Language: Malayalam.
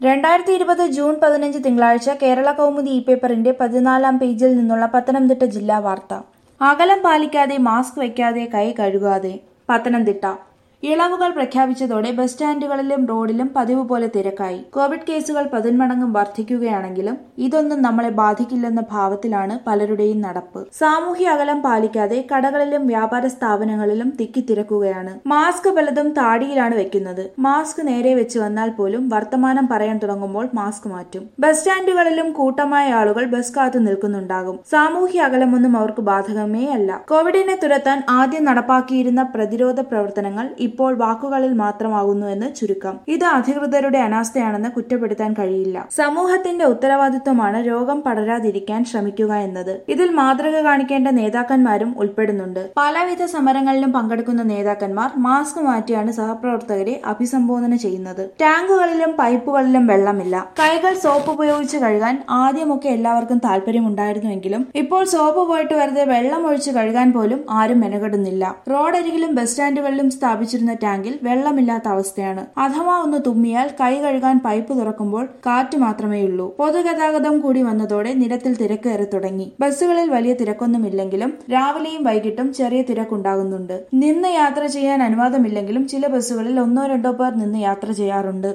രണ്ടായിരത്തി ഇരുപത് ജൂൺ പതിനഞ്ച് തിങ്കളാഴ്ച കേരള കൗമുദി ഇ പേപ്പറിന്റെ പതിനാലാം പേജിൽ നിന്നുള്ള പത്തനംതിട്ട ജില്ലാ വാർത്ത അകലം പാലിക്കാതെ മാസ്ക് വയ്ക്കാതെ കൈ കഴുകാതെ പത്തനംതിട്ട ഇളവുകൾ പ്രഖ്യാപിച്ചതോടെ ബസ് സ്റ്റാൻഡുകളിലും റോഡിലും പതിവ് പോലെ തിരക്കായി കോവിഡ് കേസുകൾ പതിന്മടങ്ങും വർദ്ധിക്കുകയാണെങ്കിലും ഇതൊന്നും നമ്മളെ ബാധിക്കില്ലെന്ന ഭാവത്തിലാണ് പലരുടെയും നടപ്പ് സാമൂഹ്യ അകലം പാലിക്കാതെ കടകളിലും വ്യാപാര സ്ഥാപനങ്ങളിലും തിക്കിത്തിരക്കുകയാണ് മാസ്ക് പലതും താടിയിലാണ് വെക്കുന്നത് മാസ്ക് നേരെ വെച്ച് വന്നാൽ പോലും വർത്തമാനം പറയാൻ തുടങ്ങുമ്പോൾ മാസ്ക് മാറ്റും ബസ് സ്റ്റാൻഡുകളിലും കൂട്ടമായ ആളുകൾ ബസ് കാത്തു നിൽക്കുന്നുണ്ടാകും സാമൂഹ്യ അകലമൊന്നും അവർക്ക് ബാധകമേ അല്ല കോവിഡിനെ തുരത്താൻ ആദ്യം നടപ്പാക്കിയിരുന്ന പ്രതിരോധ പ്രവർത്തനങ്ങൾ ഇപ്പോൾ വാക്കുകളിൽ മാത്രമാകുന്നുവെന്ന് ചുരുക്കം ഇത് അധികൃതരുടെ അനാസ്ഥയാണെന്ന് കുറ്റപ്പെടുത്താൻ കഴിയില്ല സമൂഹത്തിന്റെ ഉത്തരവാദിത്വമാണ് രോഗം പടരാതിരിക്കാൻ ശ്രമിക്കുക എന്നത് ഇതിൽ മാതൃക കാണിക്കേണ്ട നേതാക്കന്മാരും ഉൾപ്പെടുന്നുണ്ട് പലവിധ സമരങ്ങളിലും പങ്കെടുക്കുന്ന നേതാക്കന്മാർ മാസ്ക് മാറ്റിയാണ് സഹപ്രവർത്തകരെ അഭിസംബോധന ചെയ്യുന്നത് ടാങ്കുകളിലും പൈപ്പുകളിലും വെള്ളമില്ല കൈകൾ സോപ്പ് ഉപയോഗിച്ച് കഴുകാൻ ആദ്യമൊക്കെ എല്ലാവർക്കും താല്പര്യമുണ്ടായിരുന്നുവെങ്കിലും ഇപ്പോൾ സോപ്പ് പോയിട്ട് വെറുതെ വെള്ളം ഒഴിച്ച് കഴുകാൻ പോലും ആരും മെനക്കെടുന്നില്ല റോഡരികിലും ബസ് സ്റ്റാൻഡുകളിലും സ്ഥാപിച്ചിരുന്ന ടാങ്കിൽ വെള്ളമില്ലാത്ത അവസ്ഥയാണ് അഥവാ ഒന്ന് തുമ്മിയാൽ കൈ കഴുകാൻ പൈപ്പ് തുറക്കുമ്പോൾ കാറ്റ് മാത്രമേയുള്ളൂ പൊതുഗതാഗതം കൂടി വന്നതോടെ നിരത്തിൽ തിരക്കേറി തുടങ്ങി ബസ്സുകളിൽ വലിയ തിരക്കൊന്നുമില്ലെങ്കിലും രാവിലെയും വൈകിട്ടും ചെറിയ തിരക്കുണ്ടാകുന്നുണ്ട് നിന്ന് യാത്ര ചെയ്യാൻ അനുവാദമില്ലെങ്കിലും ചില ബസ്സുകളിൽ ഒന്നോ രണ്ടോ പേർ നിന്ന് യാത്ര ചെയ്യാറുണ്ട്